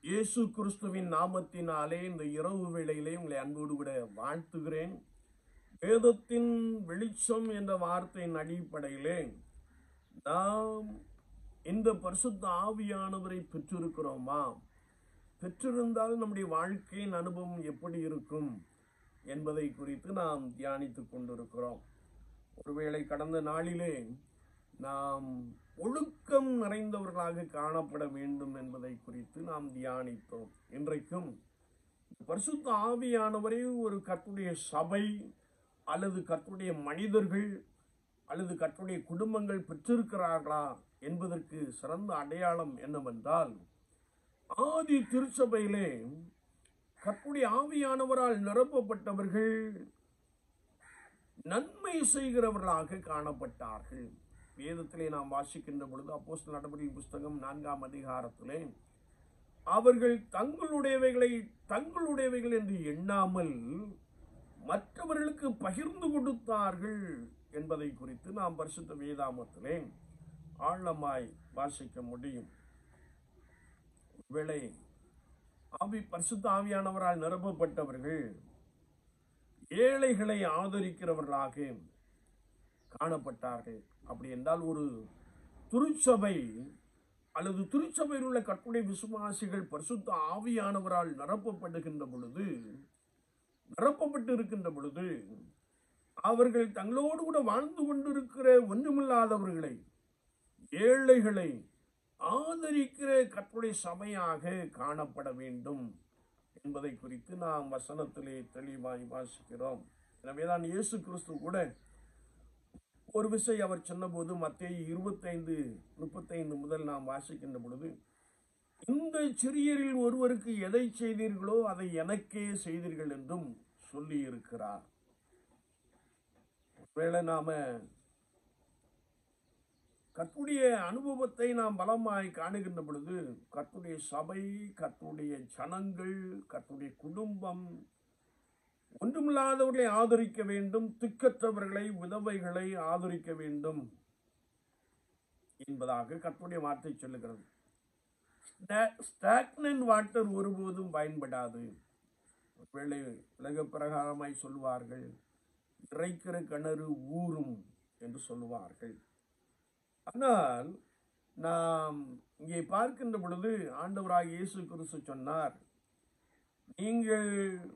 இயேசு கிறிஸ்துவின் நாமத்தினாலே இந்த இரவு வேளையிலே உங்களை அன்போடு கூட வாழ்த்துகிறேன் வேதத்தின் வெளிச்சம் என்ற வார்த்தையின் அடிப்படையிலே நாம் இந்த பரிசுத்த ஆவியானவரை பெற்றிருக்கிறோமா பெற்றிருந்தால் நம்முடைய வாழ்க்கையின் அனுபவம் எப்படி இருக்கும் என்பதை குறித்து நாம் தியானித்துக் கொண்டிருக்கிறோம் ஒருவேளை கடந்த நாளிலே நாம் ஒழுக்கம் நிறைந்தவர்களாக காணப்பட வேண்டும் என்பதை குறித்து நாம் தியானித்தோம் இன்றைக்கும் பரிசுத்த ஆவியானவரை ஒரு கர்த்தருடைய சபை அல்லது கர்த்தருடைய மனிதர்கள் அல்லது கர்த்தருடைய குடும்பங்கள் பெற்றிருக்கிறார்களா என்பதற்கு சிறந்த அடையாளம் என்னவென்றால் ஆதி திருச்சபையிலே கர்த்தருடைய ஆவியானவரால் நிரப்பப்பட்டவர்கள் நன்மை செய்கிறவர்களாக காணப்பட்டார்கள் வேதத்திலே நாம் வாசிக்கின்ற பொழுது அப்போஸ்தல நடவடிக்கை புஸ்தகம் நான்காம் அதிகாரத்திலே அவர்கள் தங்களுடையவைகளை தங்களுடையவைகள் என்று எண்ணாமல் மற்றவர்களுக்கு பகிர்ந்து கொடுத்தார்கள் என்பதை குறித்து நாம் பரிசுத்த வேதாமத்திலே ஆழமாய் வாசிக்க முடியும் வேளை ஆவி பரிசுத்த ஆவியானவரால் நிரப்பப்பட்டவர்கள் ஏழைகளை ஆதரிக்கிறவர்களாக காணப்பட்டார்கள் அப்படி என்றால் ஒரு திருச்சபை அல்லது திருச்சபையில் உள்ள கற்புடை விசுவாசிகள் பரிசுத்த ஆவியானவரால் நிரப்பப்படுகின்ற பொழுது நிரப்பப்பட்டு இருக்கின்ற பொழுது அவர்கள் தங்களோடு கூட வாழ்ந்து கொண்டிருக்கிற ஒன்றுமில்லாதவர்களை ஏழைகளை ஆதரிக்கிற கற்புடை சபையாக காணப்பட வேண்டும் என்பதை குறித்து நாம் வசனத்திலே தெளிவாய் வாசிக்கிறோம் எனவேதான் இயேசு கிறிஸ்து கூட ஒரு விசை அவர் சொன்னபோது மத்திய இருபத்தைந்து முப்பத்தைந்து முதல் நாம் வாசிக்கின்ற பொழுது இந்த சிறியரில் ஒருவருக்கு எதை செய்தீர்களோ அதை எனக்கே செய்தீர்கள் என்றும் சொல்லி இருக்கிறார் ஒருவேளை நாம கத்துடைய அனுபவத்தை நாம் பலமாய் காணுகின்ற பொழுது கத்துடைய சபை கத்துடைய ஜனங்கள் கத்துடைய குடும்பம் ஒன்றுமில்லாதவர்களை ஆதரிக்க வேண்டும் திக்கற்றவர்களை விதவைகளை ஆதரிக்க வேண்டும் என்பதாக கத்துடைய வார்த்தை சொல்லுகிறது ஸ்டாக்னன் வாட்டர் ஒருபோதும் பயன்படாது ஒருவேளை உலக பிரகாரமாய் சொல்வார்கள் இறைக்கிற கிணறு ஊறும் என்று சொல்லுவார்கள் ஆனால் நாம் இங்கே பார்க்கின்ற பொழுது ஆண்டவராக இயேசு கிறிஸ்து சொன்னார் நீங்கள்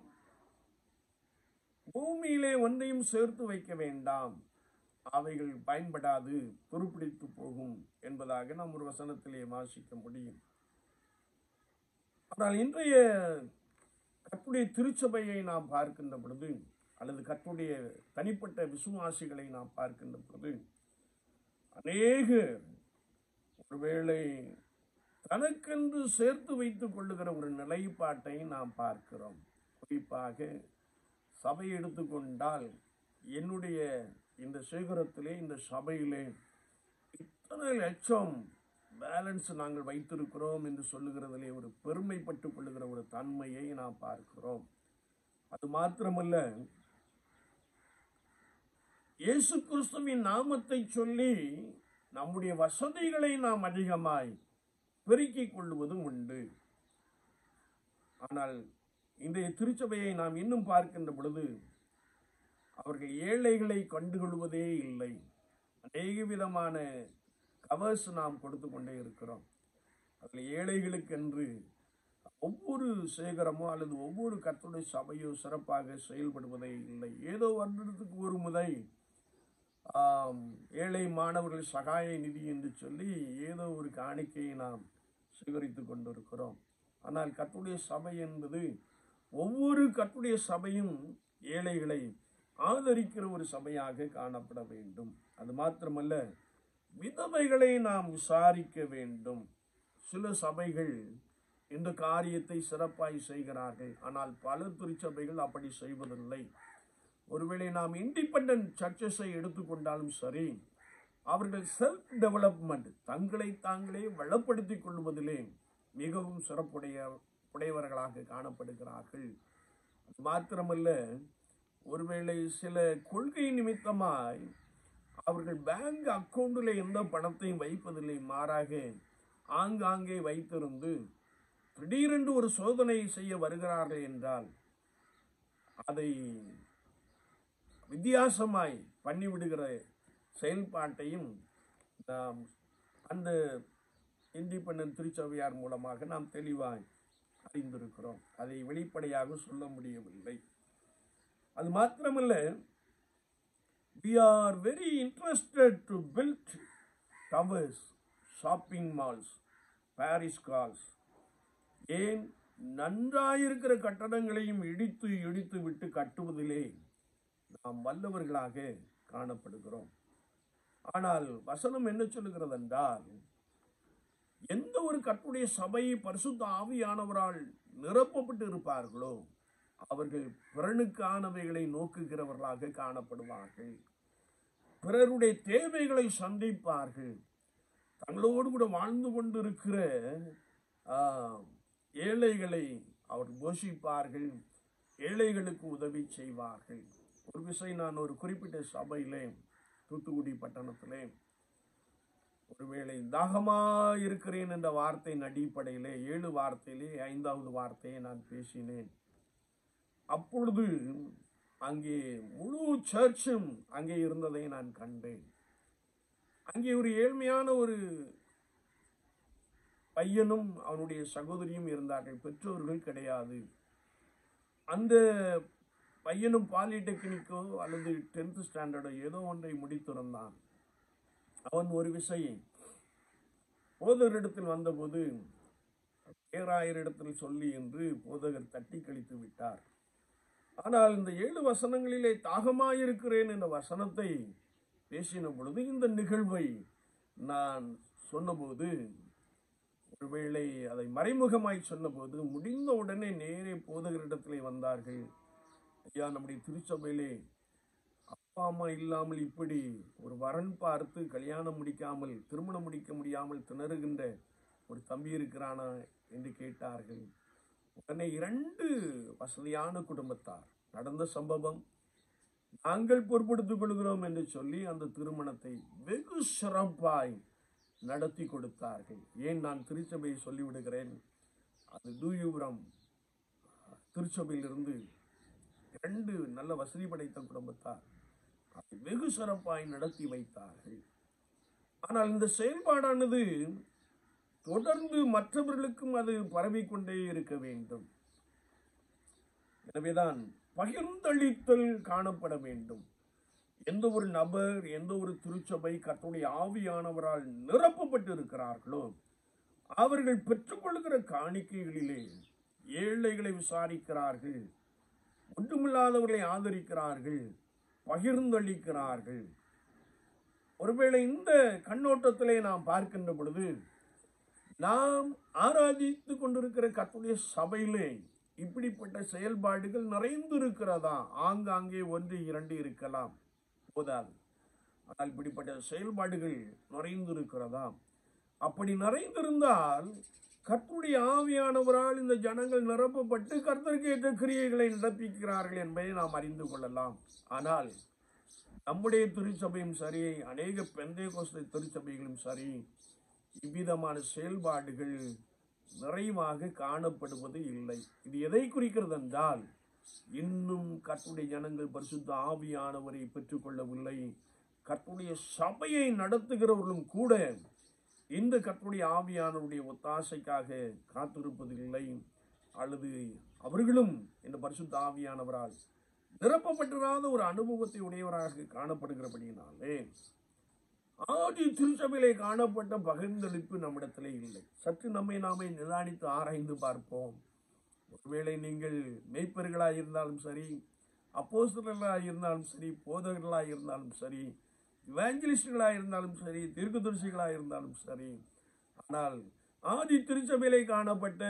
பூமியிலே ஒன்றையும் சேர்த்து வைக்க வேண்டாம் அவைகள் பயன்படாது துருப்பிடித்து போகும் என்பதாக நாம் ஒரு வசனத்திலே வாசிக்க முடியும் ஆனால் இன்றைய கத்துடைய திருச்சபையை நாம் பார்க்கின்ற பொழுது அல்லது கத்துடைய தனிப்பட்ட விசுவாசிகளை நாம் பார்க்கின்ற பொழுது அநேக ஒருவேளை தனக்கென்று சேர்த்து வைத்துக் கொள்ளுகிற ஒரு நிலைப்பாட்டை நாம் பார்க்கிறோம் குறிப்பாக சபை எடுத்துக்கொண்டால் என்னுடைய இந்த சேகரத்திலே இந்த சபையிலே இத்தனை லட்சம் பேலன்ஸ் நாங்கள் வைத்திருக்கிறோம் என்று சொல்லுகிறதிலே ஒரு பெருமைப்பட்டுக் கொள்ளுகிற ஒரு தன்மையை நாம் பார்க்கிறோம் அது மாத்திரமல்ல இயேசு கிறிஸ்துவின் நாமத்தை சொல்லி நம்முடைய வசதிகளை நாம் அதிகமாய் பெருக்கிக் கொள்வதும் உண்டு ஆனால் இன்றைய திருச்சபையை நாம் இன்னும் பார்க்கின்ற பொழுது அவர்கள் ஏழைகளை கண்டுகொள்வதே இல்லை அநேக விதமான கவர்ஸ் நாம் கொடுத்து கொண்டே இருக்கிறோம் அதில் ஏழைகளுக்கென்று ஒவ்வொரு சேகரமோ அல்லது ஒவ்வொரு கத்துடைய சபையோ சிறப்பாக செயல்படுவதே இல்லை ஏதோ வருடத்துக்கு ஒரு முறை ஏழை மாணவர்கள் சகாய நிதி என்று சொல்லி ஏதோ ஒரு காணிக்கையை நாம் சேகரித்து கொண்டிருக்கிறோம் ஆனால் கத்துடைய சபை என்பது ஒவ்வொரு கத்துடைய சபையும் ஏழைகளை ஆதரிக்கிற ஒரு சபையாக காணப்பட வேண்டும் அது மாத்திரமல்ல விதவைகளை நாம் விசாரிக்க வேண்டும் சில சபைகள் இந்த காரியத்தை சிறப்பாய் செய்கிறார்கள் ஆனால் பல திருச்சபைகள் அப்படி செய்வதில்லை ஒருவேளை நாம் இண்டிபெண்ட் சர்ச்சஸை எடுத்துக்கொண்டாலும் சரி அவர்கள் செல்ஃப் டெவலப்மெண்ட் தங்களை தாங்களே வளப்படுத்திக் கொள்வதிலே மிகவும் சிறப்புடைய உடையவர்களாக காணப்படுகிறார்கள் அது மாத்திரமல்ல ஒருவேளை சில கொள்கை நிமித்தமாய் அவர்கள் பேங்க் அக்கவுண்டில் எந்த பணத்தையும் வைப்பதில்லை மாறாக ஆங்காங்கே வைத்திருந்து திடீரென்று ஒரு சோதனை செய்ய வருகிறார்கள் என்றால் அதை வித்தியாசமாய் பண்ணிவிடுகிற செயல்பாட்டையும் நாம் அந்த இண்டிபெண்டன்ட் திருச்சபையார் மூலமாக நாம் தெளிவாய் அறிந்திருக்கிறோம் அதை வெளிப்படையாக சொல்ல முடியவில்லை அது மாத்திரமல்ல we are very interested to build towers shopping malls paris calls ஏன் நன்றாயிருக்கிற கட்டடங்களையும் இடித்து இடித்து விட்டு கட்டுவதிலே நாம் வல்லவர்களாக காணப்படுகிறோம் ஆனால் வசனம் என்ன சொல்லுகிறது என்றால் எந்த ஒரு கட்டுடைய சபை பரிசுத்த ஆவியானவரால் நிரப்பப்பட்டு இருப்பார்களோ அவர்கள் பிறனுக்கானவைகளை நோக்குகிறவர்களாக காணப்படுவார்கள் பிறருடைய தேவைகளை சந்திப்பார்கள் தங்களோடு கூட வாழ்ந்து கொண்டிருக்கிற ஆ, ஏழைகளை அவர் போஷிப்பார்கள் ஏழைகளுக்கு உதவி செய்வார்கள் ஒரு விஷயம் நான் ஒரு குறிப்பிட்ட சபையிலே தூத்துக்குடி பட்டணத்திலே ஒருவேளை தாகமா இருக்கிறேன் என்ற வார்த்தையின் அடிப்படையிலே ஏழு வார்த்தையிலே ஐந்தாவது வார்த்தையை நான் பேசினேன் அப்பொழுது அங்கே முழு சர்ச்சும் அங்கே இருந்ததை நான் கண்டேன் அங்கே ஒரு ஏழ்மையான ஒரு பையனும் அவனுடைய சகோதரியும் இருந்தார்கள் பெற்றோர்கள் கிடையாது அந்த பையனும் பாலிடெக்னிக்கோ அல்லது டென்த் ஸ்டாண்டர்டோ ஏதோ ஒன்றை முடித்திருந்தான் அவன் ஒரு விசையை போதகரிடத்தில் வந்தபோது பேராயரிடத்தில் சொல்லி என்று போதகர் தட்டி கழித்து விட்டார் ஆனால் இந்த ஏழு வசனங்களிலே தாகமாயிருக்கிறேன் என்ற வசனத்தை பேசின பொழுது இந்த நிகழ்வை நான் சொன்னபோது ஒருவேளை அதை மறைமுகமாய் சொன்னபோது முடிந்த உடனே நேரே போதகரிடத்திலே வந்தார்கள் ஐயா நம்முடைய திருச்சபையிலே அப்பா அம்மா இல்லாமல் இப்படி ஒரு வரன் பார்த்து கல்யாணம் முடிக்காமல் திருமணம் முடிக்க முடியாமல் திணறுகின்ற ஒரு தம்பி இருக்கிறானா என்று கேட்டார்கள் உடனே இரண்டு வசதியான குடும்பத்தார் நடந்த சம்பவம் நாங்கள் பொறுப்படுத்திக் கொள்கிறோம் என்று சொல்லி அந்த திருமணத்தை வெகு சிறப்பாய் நடத்தி கொடுத்தார்கள் ஏன் நான் திருச்சபையை சொல்லிவிடுகிறேன் அது தூயுபுரம் திருச்சபையிலிருந்து இரண்டு நல்ல வசதி படைத்த குடும்பத்தார் அதை வெகு சிறப்பாய் நடத்தி வைத்தார்கள் ஆனால் இந்த செயல்பாடானது தொடர்ந்து மற்றவர்களுக்கும் அது பரவிக்கொண்டே இருக்க வேண்டும் எனவேதான் பகிர்ந்தளித்தல் காணப்பட வேண்டும் எந்த ஒரு நபர் எந்த ஒரு திருச்சபை கர்த்தருடைய ஆவியானவரால் நிரப்பப்பட்டு இருக்கிறார்களோ அவர்கள் பெற்றுக்கொள்கிற காணிக்கைகளிலே ஏழைகளை விசாரிக்கிறார்கள் ஒன்றுமில்லாதவர்களை ஆதரிக்கிறார்கள் பகிர்ந்தளிக்கிறார்கள் ஒருவேளை இந்த கண்ணோட்டத்திலே நாம் பார்க்கின்ற பொழுது நாம் ஆராதித்து கொண்டிருக்கிற கர்த்தருடைய சபையிலே இப்படிப்பட்ட செயல்பாடுகள் நிறைந்து இருக்கிறதா ஆங்காங்கே ஒன்று இரண்டு இருக்கலாம் போதாது ஆனால் இப்படிப்பட்ட செயல்பாடுகள் நிறைந்து இருக்கிறதா அப்படி நிறைந்திருந்தால் கர்த்தருடைய ஆவியானவரால் இந்த ஜனங்கள் நிரப்பப்பட்டு கர்த்தருக்கு ஏற்ற கிரியைகளை நடப்பிக்கிறார்கள் என்பதை நாம் அறிந்து கொள்ளலாம் ஆனால் நம்முடைய திருச்சபையும் சரி அநேக பெந்தை கோஸ்தை திருச்சபைகளும் சரி இவ்விதமான செயல்பாடுகள் நிறைவாக காணப்படுவது இல்லை இது எதை குறிக்கிறது என்றால் இன்னும் கர்த்தருடைய ஜனங்கள் பரிசுத்த ஆவியானவரை பெற்றுக்கொள்ளவில்லை கர்த்தருடைய சபையை நடத்துகிறவர்களும் கூட இந்த கர்த்தருடைய ஆவியானவருடைய ஒத்தாசைக்காக காத்திருப்பதில்லை அல்லது அவர்களும் இந்த பரிசுத்த ஆவியானவரால் நிரப்பப்பட்டிராத ஒரு அனுபவத்தை உடையவராக காணப்படுகிறபடியினாலே ஆதி திருச்சபையிலே காணப்பட்ட பகிர்ந்தளிப்பு நம்மிடத்திலே இல்லை சற்று நம்மை நாமே நிதானித்து ஆராய்ந்து பார்ப்போம் ஒருவேளை நீங்கள் மெய்ப்பர்களாக இருந்தாலும் சரி அப்போஸ்தலர்களாக இருந்தாலும் சரி போதகர்களாக இருந்தாலும் சரி இவாஞ்சலிஸ்டுகளாக இருந்தாலும் சரி தீர்க்கதரிசிகளாக இருந்தாலும் சரி ஆனால் ஆதி திருச்சபையிலே காணப்பட்ட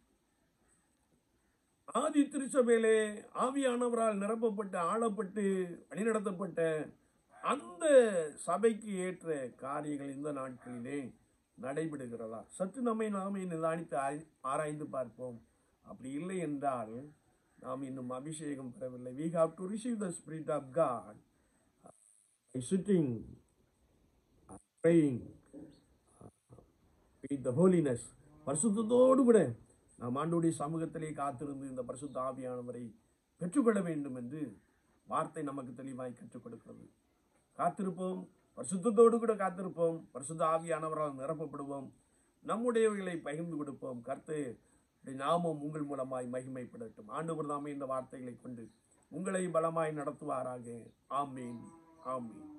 ஆதி திருச்சபையிலே ஆவியானவரால் நிரப்பப்பட்டு ஆளப்பட்டு வழிநடத்தப்பட்ட அந்த சபைக்கு ஏற்ற காரியங்கள் இந்த நாட்களிலே நடைபெறுகிறதா சற்று நம்மை நாமே நிதானித்து ஆய்- ஆராய்ந்து பார்ப்போம் அப்படி இல்லை என்றால் நாம் இன்னும் அபிஷேகம் பெறவில்லை we have to receive the spirit of god by sitting uh, praying uh, with the holiness பரிசுத்தத்தோடு கூட நாம் ஆண்டோடைய சமூகத்திலே காத்திருந்து இந்த பரிசுத்த ஆவியானவரை பெற்றுக்கொள்ள வேண்டும் என்று வார்த்தை நமக்கு தெளிவாய் கற்றுக் கொடுக்கிறது காத்திருப்போம் பரிசுத்தத்தோடு கூட காத்திருப்போம் பரிசுத்த ஆவியானவரால் நிரப்பப்படுவோம் நம்முடையவைகளை பகிர்ந்து கொடுப்போம் கர்த்து நாமம் உங்கள் மூலமாய் மகிமைப்படட்டும் ஆண்டவர் தாமே இந்த வார்த்தைகளை கொண்டு உங்களை பலமாய் நடத்துவாராக ஆமீன் ஆமீன்